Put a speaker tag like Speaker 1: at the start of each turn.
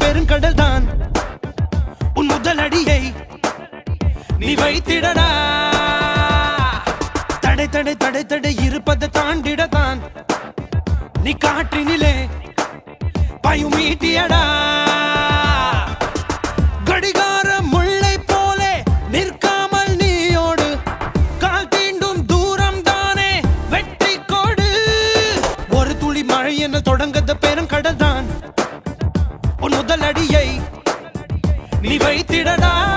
Speaker 1: பெருங்கடல் தான் உன் முதல் அடியை நீ வைத்திடடா தடை தடை தடை தடை இருப்பதை தாண்டிடத்தான் நீ காற்றினிலே பயும் மீட்டியடா கடிகார முல்லை போலே நிற்காமல் நீயோடு கால் தீண்டும் தூரம் தானே வெற்றி கோடு ஒரு துளி மழை என தொடங்கத பெருங்கடல் தான் உன் முதல் அடியை நீ வைத்திடடா